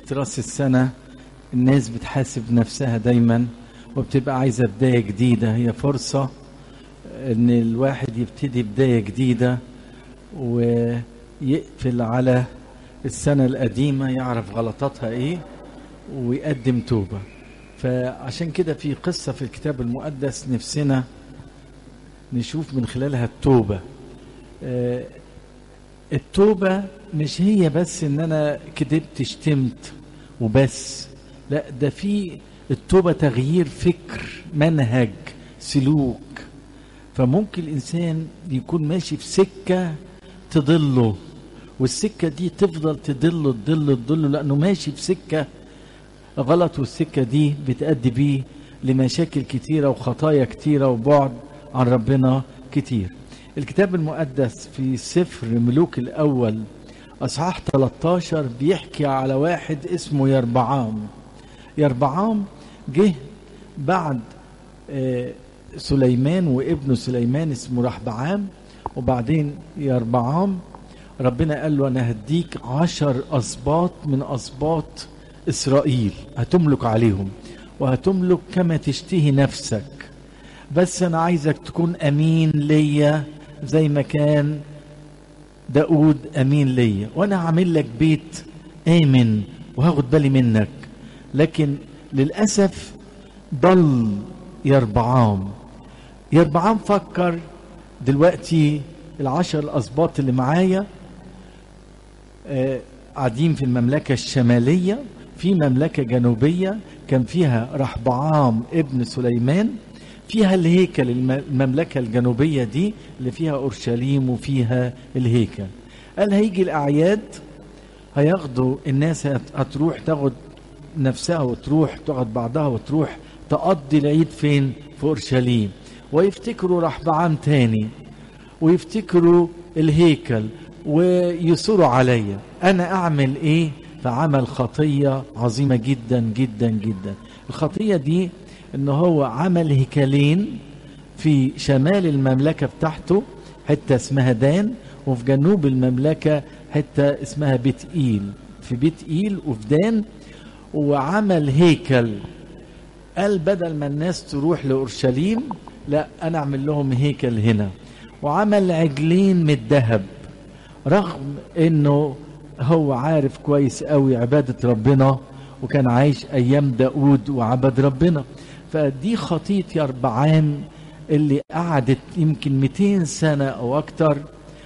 راس السنة الناس بتحاسب نفسها دايما وبتبقى عايزة بداية جديدة هي فرصة ان الواحد يبتدي بداية جديدة ويقفل على السنة القديمة يعرف غلطاتها ايه ويقدم توبة فعشان كده في قصة في الكتاب المقدس نفسنا نشوف من خلالها التوبة آه، التوبة مش هي بس ان انا كدبت شتمت وبس لا ده في التوبة تغيير فكر منهج سلوك فممكن الانسان يكون ماشي في سكة تضله والسكة دي تفضل تضله تضله تضله لانه ماشي في سكة غلط والسكة دي بتأدي بيه لمشاكل كتيرة وخطايا كتيرة وبعد عن ربنا كتير الكتاب المقدس في سفر ملوك الأول أصحاح 13 بيحكي على واحد اسمه يربعام يربعام جه بعد آه، سليمان وابنه سليمان اسمه رحبعام وبعدين يربعام ربنا قال له أنا هديك عشر أسباط من أسباط إسرائيل هتملك عليهم وهتملك كما تشتهي نفسك بس أنا عايزك تكون أمين ليا زي ما كان داود أمين ليا وأنا هعمل لك بيت آمن وهاخد بالي منك لكن للأسف ضل يربعام يربعام فكر دلوقتي العشر الأسباط اللي معايا آه، قاعدين في المملكة الشمالية في مملكة جنوبية كان فيها رحبعام ابن سليمان فيها الهيكل الم- المملكة الجنوبية دي اللي فيها أورشليم وفيها الهيكل قال هيجي الأعياد هياخدوا الناس هت- هتروح تاخد نفسها وتروح تاخد بعضها وتروح تقضي العيد فين في أورشليم ويفتكروا رحبعام تاني ويفتكروا الهيكل ويصروا عليا انا اعمل ايه فعمل خطيه عظيمه جدا جدا جدا الخطيه دي ان هو عمل هيكلين في شمال المملكه بتاعته حته اسمها دان وفي جنوب المملكه حته اسمها بيت ايل في بيت ايل وفي دان وعمل هيكل قال بدل ما الناس تروح لأورشليم لا أنا أعمل لهم هيكل هنا وعمل عجلين من الذهب رغم انه هو عارف كويس قوي عبادة ربنا وكان عايش ايام داود وعبد ربنا فدي خطية يربعام اللي قعدت يمكن 200 سنة او اكتر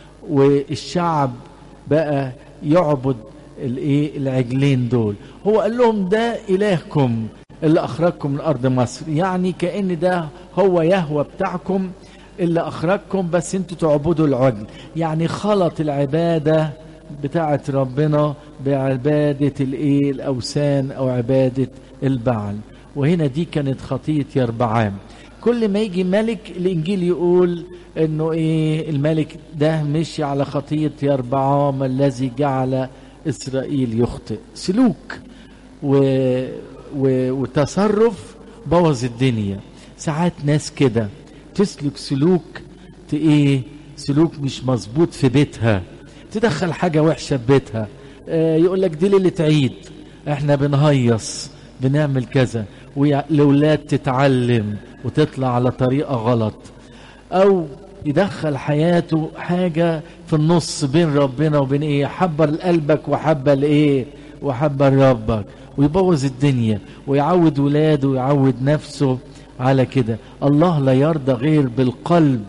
والشعب بقى يعبد الايه العجلين دول هو قال لهم ده الهكم اللي اخرجكم من ارض مصر يعني كان ده هو يهوى بتاعكم اللي اخرجكم بس انتوا تعبدوا العجل يعني خلط العباده بتاعه ربنا بعباده الايه الاوثان او عباده البعل وهنا دي كانت خطيه يربعام كل ما يجي ملك الانجيل يقول انه ايه الملك ده مشي على خطيه يربعام الذي جعل اسرائيل يخطئ سلوك و... و... وتصرف بوظ الدنيا ساعات ناس كده تسلك سلوك ت- ايه سلوك مش مظبوط في بيتها تدخل حاجة وحشة في بيتها آه يقول لك دي ليلة عيد احنا بنهيص بنعمل كذا والأولاد تتعلم وتطلع على طريقة غلط أو يدخل حياته حاجة في النص بين ربنا وبين ايه حبر قلبك وحبة الايه وحبر ربك ويبوظ الدنيا ويعود ولاده ويعود نفسه على كده الله لا يرضى غير بالقلب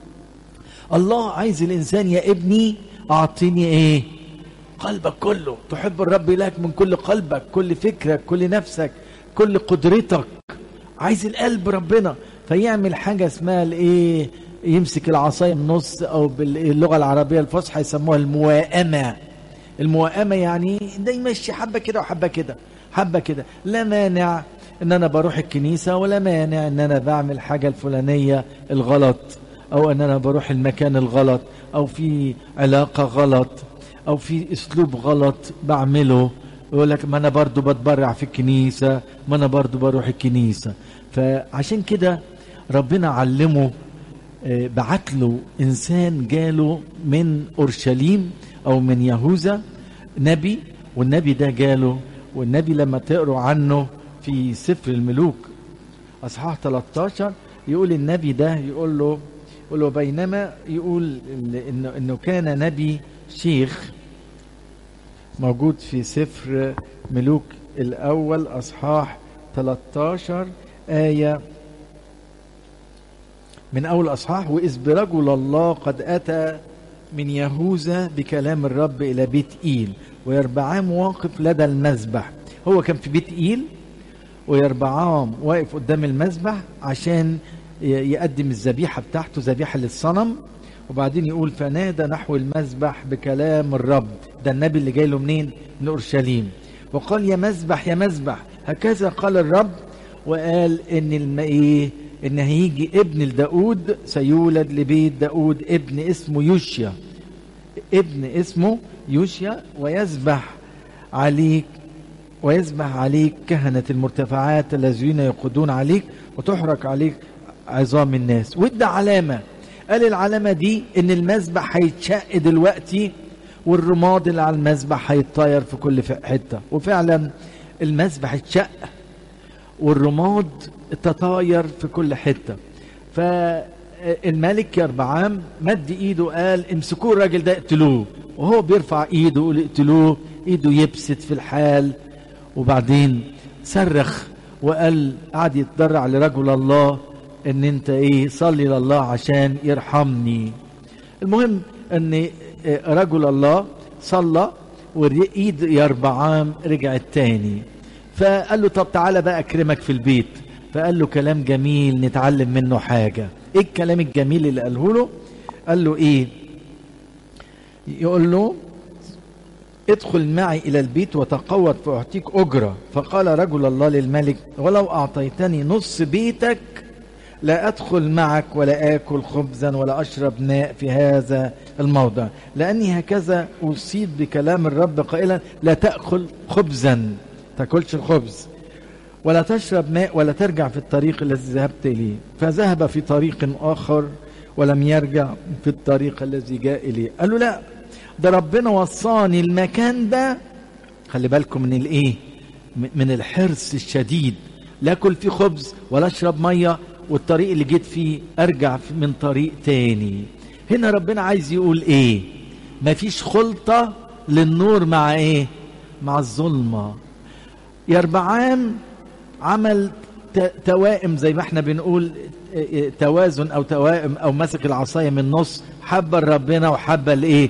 الله عايز الانسان يا ابني اعطيني ايه قلبك كله تحب الرب لك من كل قلبك كل فكرك كل نفسك كل قدرتك عايز القلب ربنا فيعمل حاجة اسمها الايه يمسك العصاية من النص او باللغة العربية الفصحى يسموها المواءمة المواءمة يعني ده يمشي حبة كده وحبة كده حبة كده لا مانع ان انا بروح الكنيسة ولا مانع ان انا بعمل حاجة الفلانية الغلط او ان انا بروح المكان الغلط او في علاقة غلط او في اسلوب غلط بعمله يقول لك ما انا برضو بتبرع في الكنيسة ما انا برضو بروح الكنيسة فعشان كده ربنا علمه آه، بعت له انسان جاله من اورشليم او من يهوذا نبي والنبي ده جاله والنبي لما تقروا عنه في سفر الملوك اصحاح 13 يقول النبي ده يقول له يقول له بينما يقول انه انه كان نبي شيخ موجود في سفر ملوك الاول اصحاح 13 ايه من اول اصحاح واذ برجل الله قد اتى من يهوذا بكلام الرب الى بيت ايل ويربعام واقف لدى المذبح هو كان في بيت ايل ويربعام واقف قدام المذبح عشان يقدم الذبيحه بتاعته ذبيحه للصنم وبعدين يقول فنادى نحو المذبح بكلام الرب ده النبي اللي جاي له منين من اورشليم وقال يا مذبح يا مذبح هكذا قال الرب وقال ان الم... ايه ان هيجي ابن لداود سيولد لبيت داود ابن اسمه يوشيا ابن اسمه يوشيا ويذبح عليك ويذبح عليك كهنة المرتفعات الذين يقودون عليك وتحرق عليك عظام الناس وادى علامة قال العلامة دي ان المذبح هيتشق دلوقتي والرماد اللي على المذبح هيتطاير في كل حتة وفعلا المذبح اتشق والرماد تطاير في كل حتة فالملك يربعام مد ايده قال امسكوه الراجل ده اقتلوه وهو بيرفع ايده يقول اقتلوه ايده يبست في الحال وبعدين صرخ وقال قعد يتضرع لرجل الله ان انت ايه صلي لله عشان يرحمني المهم ان رجل الله صلى وايد يربعام رجعت تاني فقال له طب تعالى بقى اكرمك في البيت فقال له كلام جميل نتعلم منه حاجة ايه الكلام الجميل اللي قاله له قال له ايه يقول له ادخل معي الى البيت وتقوت فاعطيك اجره فقال رجل الله للملك ولو اعطيتني نص بيتك لا ادخل معك ولا اكل خبزا ولا اشرب ماء في هذا الموضع لاني هكذا اصيد بكلام الرب قائلا لا تاكل خبزا تاكلش الخبز ولا تشرب ماء ولا ترجع في الطريق الذي ذهبت اليه فذهب في طريق اخر ولم يرجع في الطريق الذي جاء اليه قال له لا ده ربنا وصاني المكان ده خلي بالكم من الايه من الحرص الشديد لا اكل فيه خبز ولا اشرب ميه والطريق اللي جيت فيه ارجع من طريق تاني هنا ربنا عايز يقول ايه مفيش خلطة للنور مع ايه مع الظلمة يربعام عمل توائم زي ما احنا بنقول توازن او توائم او مسك العصايه من النص حبه لربنا وحبه لايه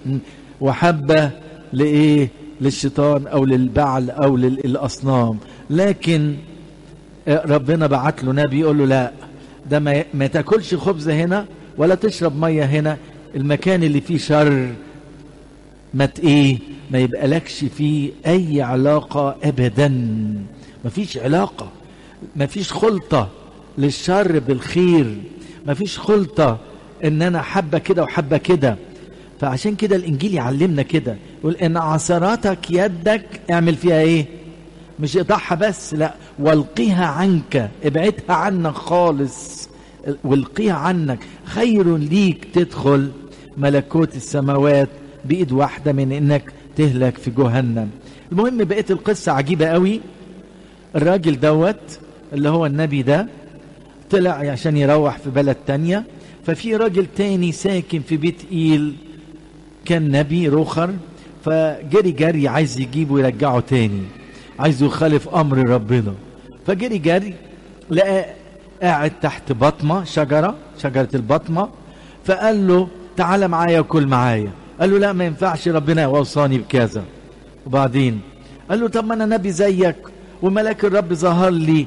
وحبه لايه للشيطان او للبعل او للاصنام لكن ربنا بعت له نبي يقول له لا ده ما, ما تاكلش خبز هنا ولا تشرب ميه هنا المكان اللي فيه شر ما ايه ما يبقى لكش فيه اي علاقه ابدا ما فيش علاقه ما فيش خلطه للشر بالخير ما فيش خلطه ان انا حبه كده وحبه كده فعشان كده الانجيل يعلمنا كده يقول ان عثراتك يدك اعمل فيها ايه مش اقطعها بس لا والقيها عنك ابعدها عنك خالص والقيها عنك خير ليك تدخل ملكوت السماوات بايد واحده من انك تهلك في جهنم المهم بقيت القصه عجيبه قوي الراجل دوت اللي هو النبي ده طلع عشان يروح في بلد تانية ففي راجل تاني ساكن في بيت ايل كان نبي روخر فجري جري عايز يجيبه ويرجعه تاني عايز يخالف امر ربنا فجري جري لقى قاعد تحت بطمه شجره شجره البطمه فقال له تعالى معايا وكل معايا قال له لا ما ينفعش ربنا وصاني بكذا وبعدين قال له طب ما انا نبي زيك وملاك الرب ظهر لي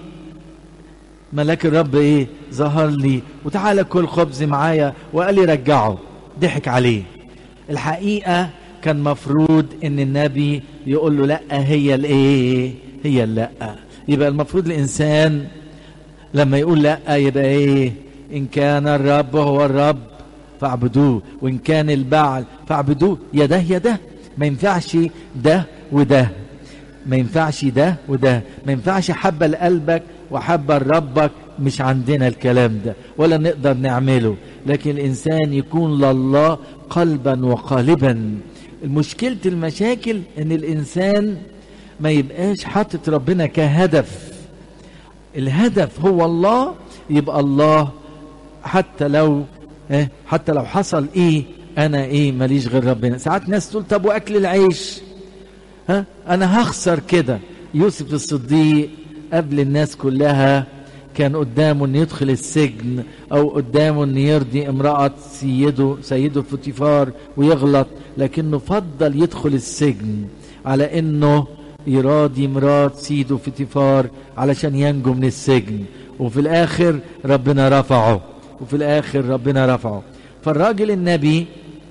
ملاك الرب ايه ظهر لي وتعالى كل خبز معايا وقال لي رجعه ضحك عليه الحقيقه كان مفروض ان النبي يقول له لا هي الايه هي اللا يبقى المفروض الانسان لما يقول لا يبقى ايه ان كان الرب هو الرب فاعبدوه وان كان البعل فاعبدوه يا ده يا ده ما ينفعش ده وده ما ينفعش ده وده ما ينفعش حبة لقلبك وحبة لربك مش عندنا الكلام ده ولا نقدر نعمله لكن الإنسان يكون لله قلبا وقالبا المشكلة المشاكل ان الإنسان ما يبقاش حاطط ربنا كهدف الهدف هو الله يبقى الله حتى لو إيه حتى لو حصل ايه انا ايه ماليش غير ربنا ساعات ناس تقول طب واكل العيش ها انا هخسر كده يوسف الصديق قبل الناس كلها كان قدامه ان يدخل السجن او قدامه ان يرضي امرأة سيده سيده فوتيفار ويغلط لكنه فضل يدخل السجن على انه يراضي مرات سيده فوتيفار علشان ينجو من السجن وفي الاخر ربنا رفعه وفي الاخر ربنا رفعه فالراجل النبي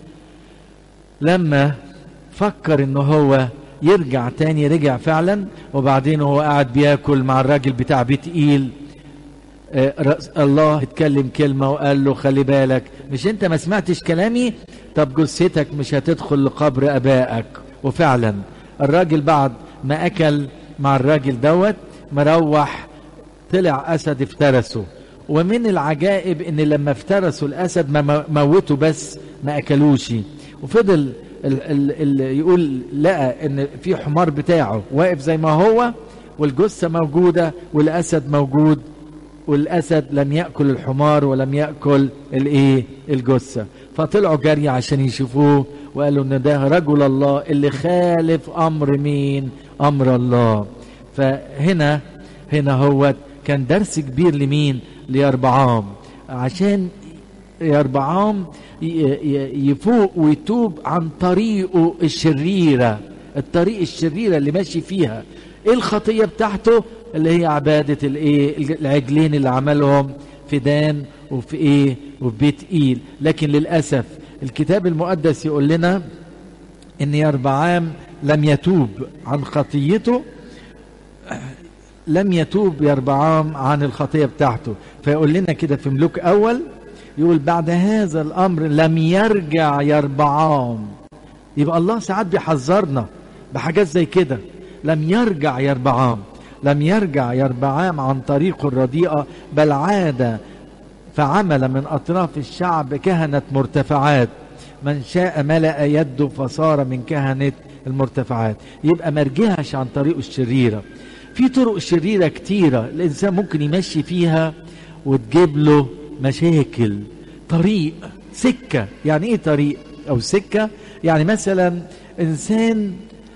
لما فكر ان هو يرجع تاني رجع فعلا وبعدين هو قاعد بياكل مع الراجل بتاع بيت ايل آه الله اتكلم كلمة وقال له خلي بالك مش انت ما سمعتش كلامي طب جثتك مش هتدخل لقبر ابائك وفعلا الراجل بعد ما اكل مع الراجل دوت مروح طلع اسد افترسه ومن العجائب ان لما افترسوا الاسد ما موتوا بس ما اكلوش وفضل ال ال ال يقول لقى ان في حمار بتاعه واقف زي ما هو والجثه موجوده والاسد موجود والاسد لم ياكل الحمار ولم ياكل الايه الجثه فطلعوا جري عشان يشوفوه وقالوا ان ده رجل الله اللي خالف امر مين امر الله فهنا هنا هو كان درس كبير لمين ليربعام عشان يربعام يفوق ويتوب عن طريقه الشريرة الطريق الشريرة اللي ماشي فيها ايه الخطية بتاعته اللي هي عبادة الايه العجلين اللي عملهم في دان وفي ايه وفي بيت ايل لكن للأسف الكتاب المقدس يقول لنا ان يربعام لم يتوب عن خطيته لم يتوب يربعام عن الخطية بتاعته فيقول لنا كده في ملوك أول يقول بعد هذا الأمر لم يرجع يربعام يبقى الله ساعات بيحذرنا بحاجات زي كده لم يرجع يربعام لم يرجع يربعام عن طريقه الرديئة بل عاد فعمل من أطراف الشعب كهنة مرتفعات من شاء ملأ يده فصار من كهنة المرتفعات يبقى مرجعش عن طريقه الشريرة في طرق شريرة كتيرة الإنسان ممكن يمشي فيها وتجيب له مشاكل طريق سكة يعني إيه طريق أو سكة يعني مثلا إنسان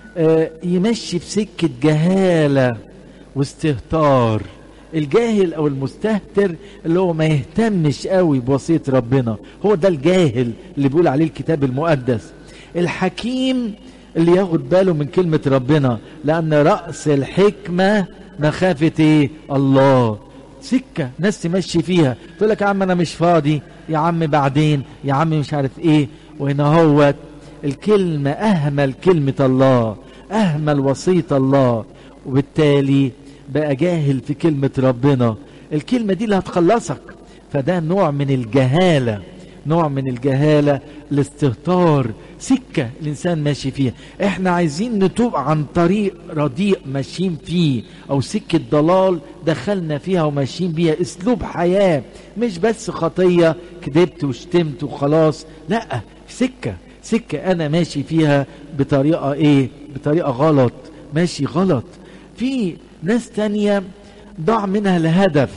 يمشي في سكة جهالة واستهتار الجاهل او المستهتر اللي هو ما يهتمش قوي بوصية ربنا هو ده الجاهل اللي بيقول عليه الكتاب المقدس الحكيم اللي ياخد باله من كلمة ربنا لأن رأس الحكمة مخافة إيه؟ الله سكة ناس تمشي فيها تقول لك يا عم أنا مش فاضي يا عم بعدين يا عم مش عارف إيه وهنا هو الكلمة أهمل كلمة الله أهمل وصية الله وبالتالي بقى جاهل في كلمة ربنا الكلمة دي اللي هتخلصك فده نوع من الجهالة نوع من الجهالة الاستهتار سكة الإنسان ماشي فيها احنا عايزين نتوب عن طريق رديء ماشيين فيه أو سكة ضلال دخلنا فيها وماشيين بيها أسلوب حياة مش بس خطية كذبت وشتمت وخلاص لا سكة سكة أنا ماشي فيها بطريقة إيه بطريقة غلط ماشي غلط في ناس تانية ضاع منها الهدف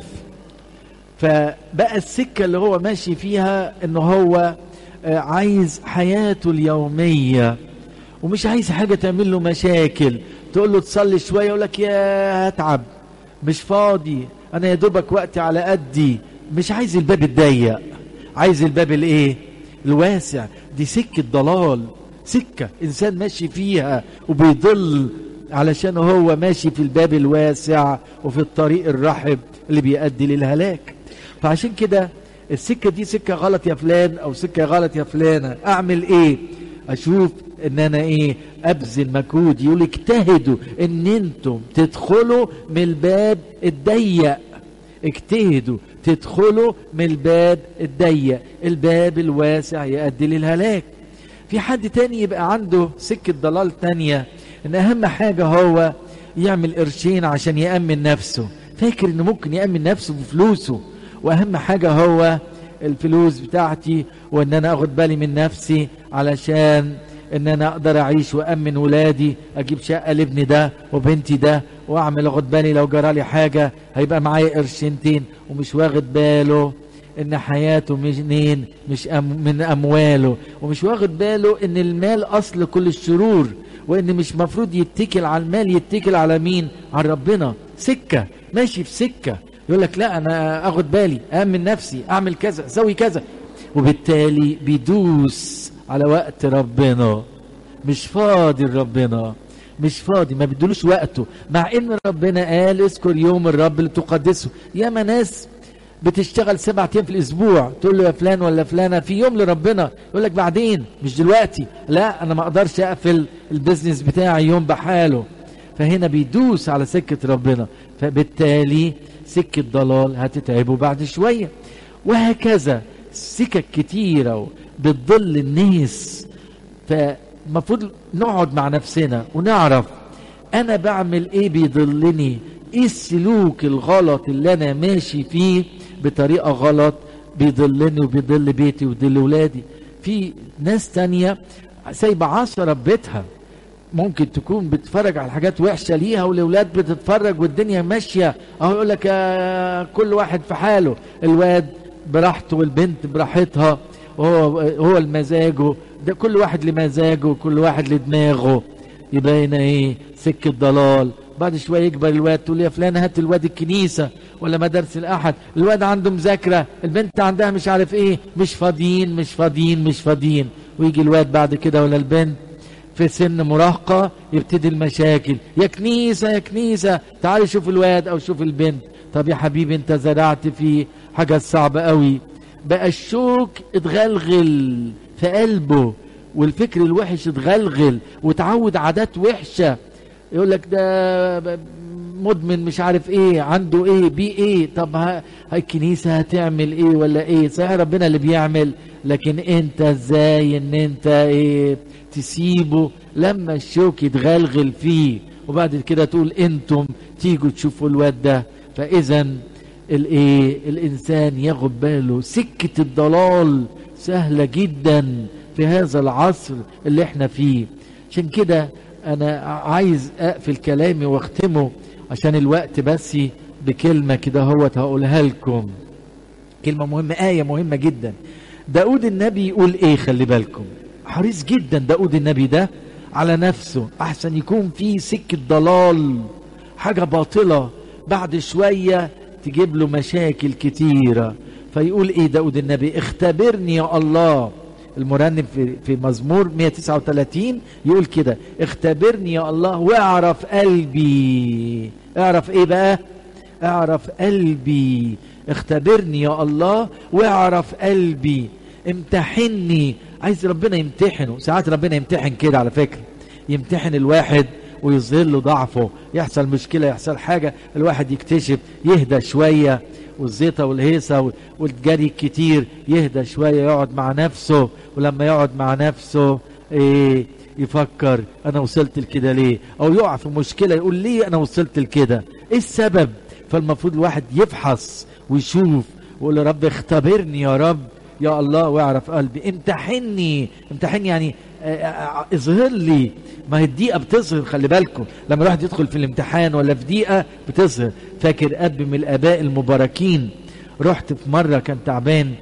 فبقى السكة اللي هو ماشي فيها ان هو عايز حياته اليومية ومش عايز حاجة تعمل له مشاكل تقول له تصلي شوية يقول لك يا هتعب مش فاضي انا يا دوبك وقتي على قدي مش عايز الباب الضيق عايز الباب الايه الواسع دي سكة ضلال سكة انسان ماشي فيها وبيضل علشان هو ماشي في الباب الواسع وفي الطريق الرحب اللي بيؤدي للهلاك فعشان كده السكة دي سكة غلط يا فلان او سكة غلط يا فلانة اعمل ايه اشوف ان انا ايه ابذل مجهود يقول اجتهدوا ان انتم تدخلوا من الباب الضيق اجتهدوا تدخلوا من الباب الضيق الباب الواسع يؤدي للهلاك في حد تاني يبقى عنده سكة ضلال تانية ان اهم حاجة هو يعمل قرشين عشان يأمن نفسه فاكر انه ممكن يأمن نفسه بفلوسه واهم حاجة هو الفلوس بتاعتي وان انا اخد بالي من نفسي علشان ان انا اقدر اعيش وامن ولادي اجيب شقه لابني ده وبنتي ده واعمل اخد بالي لو جرى لي حاجه هيبقى معايا قرشنتين ومش واخد باله ان حياته منين مش أم من امواله ومش واخد باله ان المال اصل كل الشرور وان مش مفروض يتكل على المال يتكل على مين على ربنا سكه ماشي في سكه يقول لك لا انا اخد بالي امن نفسي اعمل كذا اسوي كذا وبالتالي بيدوس على وقت ربنا مش فاضي لربنا مش فاضي ما بيدلوش وقته مع ان ربنا قال اذكر يوم الرب لتقدسه ياما ناس بتشتغل سبعة ايام في الاسبوع تقول له يا فلان ولا فلانه في يوم لربنا يقول لك بعدين مش دلوقتي لا انا ما اقدرش اقفل البيزنس بتاعي يوم بحاله فهنا بيدوس على سكه ربنا فبالتالي سكه ضلال هتتعبه بعد شويه وهكذا سكك كتيره بتضل الناس فالمفروض نقعد مع نفسنا ونعرف انا بعمل ايه بيضلني ايه السلوك الغلط اللي انا ماشي فيه بطريقه غلط بيضلني وبيضل بيتي وبيضل ولادي في ناس تانية سايبه عصرة ببيتها ممكن تكون بتتفرج على حاجات وحشه ليها والاولاد بتتفرج والدنيا ماشيه اهو يقول لك كل واحد في حاله الواد براحته والبنت براحتها وهو هو المزاجه ده كل واحد لمزاجه وكل واحد لدماغه يبقى هنا ايه سكه ضلال بعد شويه يكبر الواد تقول يا فلان هات الواد الكنيسه ولا مدارس الاحد الواد عنده مذاكره البنت عندها مش عارف ايه مش فاضيين مش فاضيين مش فاضيين ويجي الواد بعد كده ولا البنت في سن مراهقة يبتدي المشاكل يا كنيسة يا كنيسة تعالي شوف الواد أو شوف البنت طب يا حبيبي أنت زرعت فيه حاجة صعبة قوي بقى الشوك اتغلغل في قلبه والفكر الوحش اتغلغل وتعود عادات وحشة يقول لك ده مدمن مش عارف ايه عنده ايه بي ايه طب ها الكنيسة هتعمل ايه ولا ايه صحيح ربنا اللي بيعمل لكن انت ازاي ان انت ايه تسيبه لما الشوك يتغلغل فيه وبعد كده تقول انتم تيجوا تشوفوا الواد ده فاذا الايه الانسان ياخد باله سكة الضلال سهلة جدا في هذا العصر اللي احنا فيه عشان كده انا عايز اقفل كلامي واختمه عشان الوقت بس بكلمة كده هو هقولها لكم كلمة مهمة آية مهمة جدا داود النبي يقول ايه خلي بالكم حريص جدا داود النبي ده على نفسه احسن يكون في سكة ضلال حاجة باطلة بعد شوية تجيب له مشاكل كتيرة فيقول ايه داود النبي اختبرني يا الله المرنم في, في مزمور 139 يقول كده اختبرني يا الله واعرف قلبي اعرف ايه بقى اعرف قلبي اختبرني يا الله واعرف قلبي امتحني عايز ربنا يمتحنه ساعات ربنا يمتحن كده على فكرة يمتحن الواحد ويظهر له ضعفه يحصل مشكلة يحصل حاجة الواحد يكتشف يهدى شوية والزيطة والهيصة والجري الكتير يهدى شوية يقعد مع نفسه ولما يقعد مع نفسه ايه يفكر انا وصلت لكده ليه او يقع في مشكلة يقول ليه انا وصلت لكده ايه السبب فالمفروض الواحد يفحص ويشوف ويقول يا رب اختبرني يا رب يا الله واعرف قلبي امتحني امتحني يعني اظهر لي ما هي الدقيقة بتظهر خلي بالكم لما الواحد يدخل في الامتحان ولا في دقيقة بتظهر فاكر أب من الآباء المباركين رحت في مرة كان تعبان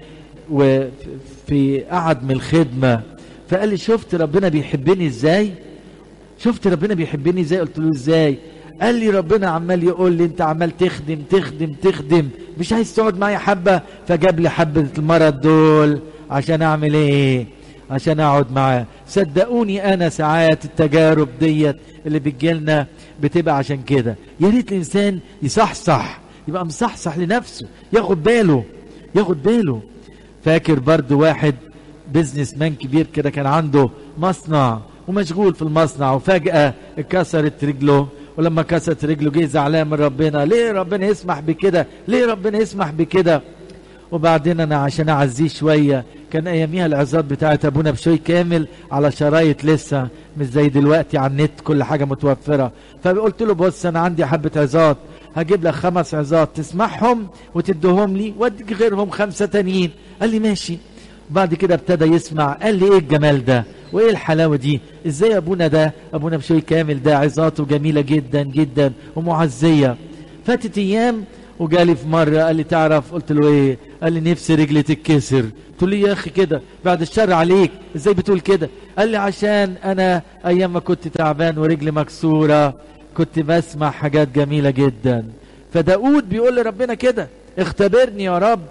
وفي قعد من الخدمة فقال لي شفت ربنا بيحبني ازاي شفت ربنا بيحبني ازاي قلت له ازاي قال لي ربنا عمال يقول لي انت عمال تخدم تخدم تخدم مش عايز تقعد معايا حبة فجاب لي حبة المرض دول عشان اعمل ايه عشان اقعد معاه صدقوني انا ساعات التجارب ديت اللي بتجيلنا بتبقى عشان كده يا ريت الانسان يصحصح يبقى مصحصح لنفسه ياخد باله ياخد باله فاكر برضو واحد بيزنس مان كبير كده كان عنده مصنع ومشغول في المصنع وفجأة اتكسرت رجله ولما كسرت رجله جه زعلان من ربنا ليه ربنا يسمح بكده ليه ربنا يسمح بكده وبعدين انا عشان اعزيه شويه كان اياميها العظات بتاعت ابونا بشوي كامل على شرايط لسه مش زي دلوقتي على النت كل حاجه متوفره فقلت له بص انا عندي حبه عظات هجيب لك خمس عظات تسمعهم وتديهم لي واديك غيرهم خمسه تانيين قال لي ماشي بعد كده ابتدى يسمع قال لي ايه الجمال ده وايه الحلاوه دي ازاي ابونا ده ابونا بشوي كامل ده عظاته جميله جدا جدا ومعزيه فاتت ايام وجالي في مره قال لي تعرف قلت له ايه قال لي نفسي رجلي تتكسر قلت له يا اخي كده بعد الشر عليك ازاي بتقول كده قال لي عشان انا ايام ما كنت تعبان ورجلي مكسوره كنت بسمع حاجات جميله جدا فداود بيقول لربنا كده اختبرني يا رب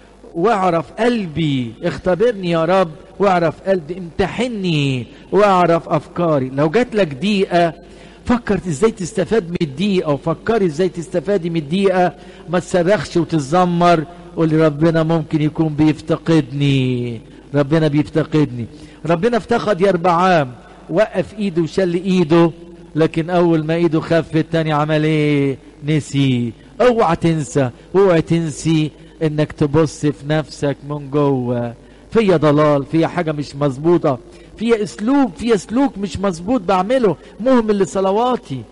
واعرف قلبي اختبرني يا رب واعرف قلبي امتحني واعرف افكاري لو جات لك دقيقه فكر ازاي تستفاد من الدقيقه وفكري ازاي تستفادي من الدقيقه ما تصرخش وتتذمر قول ربنا ممكن يكون بيفتقدني ربنا بيفتقدني ربنا افتقد يربعام وقف ايده وشل ايده لكن اول ما ايده خفت تاني عمل ايه نسي اوعى تنسى اوعى تنسي انك تبص في نفسك من جوه فيا ضلال فيا حاجه مش مظبوطه فيا اسلوب فيا سلوك مش مظبوط بعمله مهمل لصلواتي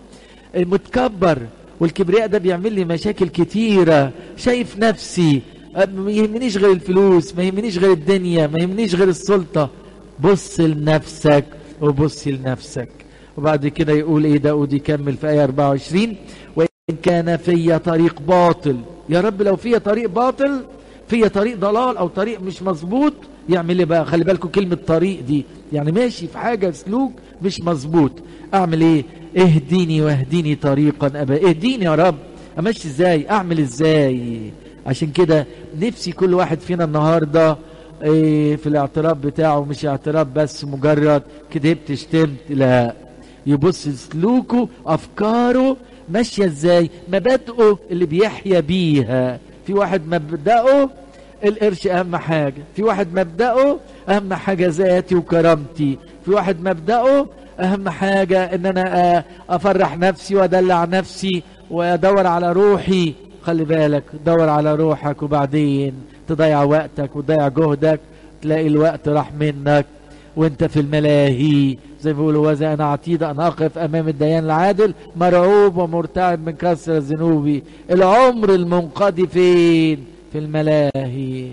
متكبر والكبرياء ده بيعمل لي مشاكل كتيره شايف نفسي ما يهمنيش غير الفلوس ما يهمنيش غير الدنيا ما يهمنيش غير السلطه بص لنفسك وبص لنفسك وبعد كده يقول ايه داود يكمل في ايه 24 وان كان في طريق باطل يا رب لو في طريق باطل في طريق ضلال او طريق مش مظبوط يعمل ايه بقى خلي بالكم كلمه طريق دي يعني ماشي في حاجه سلوك مش مظبوط اعمل ايه اهديني واهديني طريقا ابا اهديني يا رب امشي ازاي اعمل ازاي عشان كده نفسي كل واحد فينا النهارده إيه في الاعتراف بتاعه مش اعتراف بس مجرد كدبت شتمت لا يبص سلوكه افكاره ماشيه ازاي مبادئه اللي بيحيا بيها في واحد مبدأه القرش اهم حاجه في واحد مبدأه اهم حاجه ذاتي وكرامتي في واحد مبدأه اهم حاجه ان انا افرح نفسي وادلع نفسي وادور على روحي خلي بالك دور على روحك وبعدين تضيع وقتك وتضيع جهدك تلاقي الوقت راح منك وانت في الملاهي زي ما بيقولوا وذا انا عتيد ان اقف امام الديان العادل مرعوب ومرتعب من كثرة ذنوبي العمر المنقضي فين في الملاهي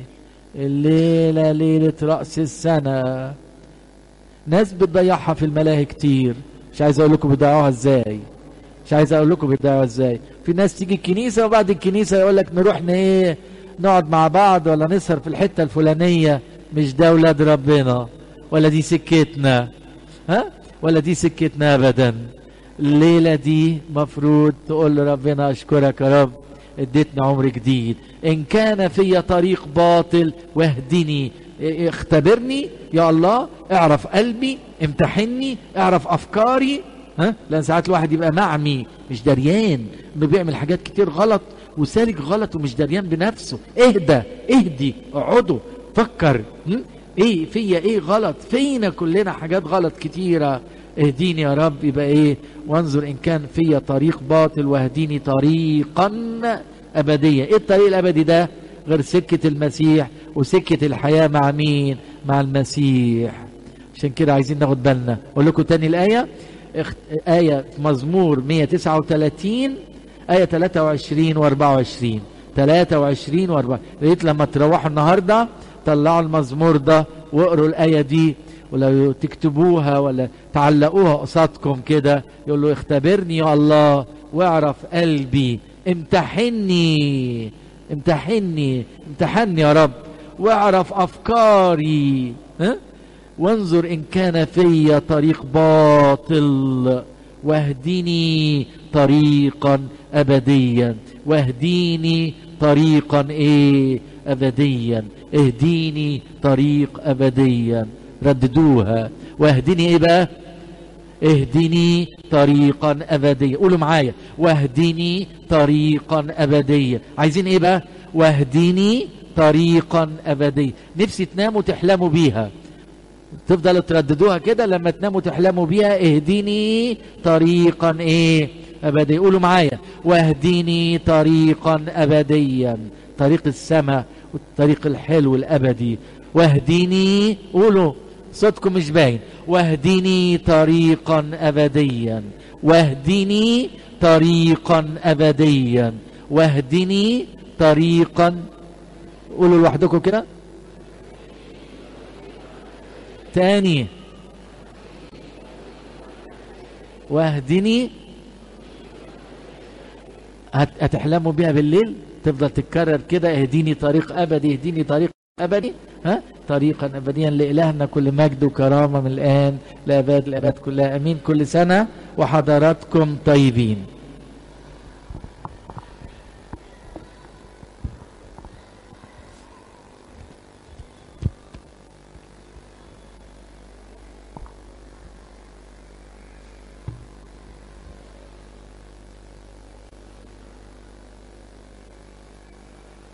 الليلة ليلة رأس السنة ناس بتضيعها في الملاهي كتير مش عايز اقول لكم بيضيعوها ازاي مش عايز اقول لكم بيضيعوها ازاي في ناس تيجي الكنيسة وبعد الكنيسة يقول لك نروح ايه نقعد مع بعض ولا نسهر في الحتة الفلانية مش ده ولاد ربنا ولا دي سكتنا ها ولا دي سكتنا ابدا الليله دي مفروض تقول لربنا اشكرك يا رب اديتنا عمر جديد ان كان في طريق باطل واهدني اختبرني يا الله اعرف قلبي امتحني اعرف افكاري ها لان ساعات الواحد يبقى معمي مش دريان انه بيعمل حاجات كتير غلط وسالك غلط ومش دريان بنفسه اهدى اهدي اقعدوا فكر ايه فيا ايه غلط فينا كلنا حاجات غلط كتيرة اهديني يا رب يبقى ايه وانظر ان كان فيا طريق باطل واهديني طريقا ابدية ايه الطريق الابدي ده غير سكة المسيح وسكة الحياة مع مين مع المسيح عشان كده عايزين ناخد بالنا اقول لكم تاني الاية اخت... آية في مزمور 139 آية 23 و 24 23 و 24 ريت لما تروحوا النهارده طلعوا المزمور ده واقروا الآية دي ولو تكتبوها ولا تعلقوها قصادكم كده يقول له اختبرني يا الله واعرف قلبي امتحني امتحني امتحني يا رب واعرف افكاري ها وانظر ان كان في طريق باطل واهدني طريقا ابديا واهديني طريقا ايه ابديا اهديني طريق ابديا رددوها واهدني ايه بقى اهدني طريقا ابديا قولوا معايا واهدني طريقا ابديا عايزين ايه بقى واهدني طريقا ابديا نفسي تناموا تحلموا بيها تفضلوا ترددوها كده لما تناموا تحلموا بيها اهديني طريقا ايه ابديا قولوا معايا واهديني طريقا ابديا طريق السماء والطريق الحلو الابدي واهديني قولوا صوتكم مش باين واهدني طريقا ابديا واهدني طريقا ابديا واهدني طريقا قولوا لوحدكم كده تاني واهدني هت- هتحلموا بيها بالليل تفضل تتكرر كده اهديني طريق ابدي اهديني طريق ابدي ها طريقا ابديا لالهنا كل مجد وكرامه من الان لاباد الاباد كلها امين كل سنه وحضراتكم طيبين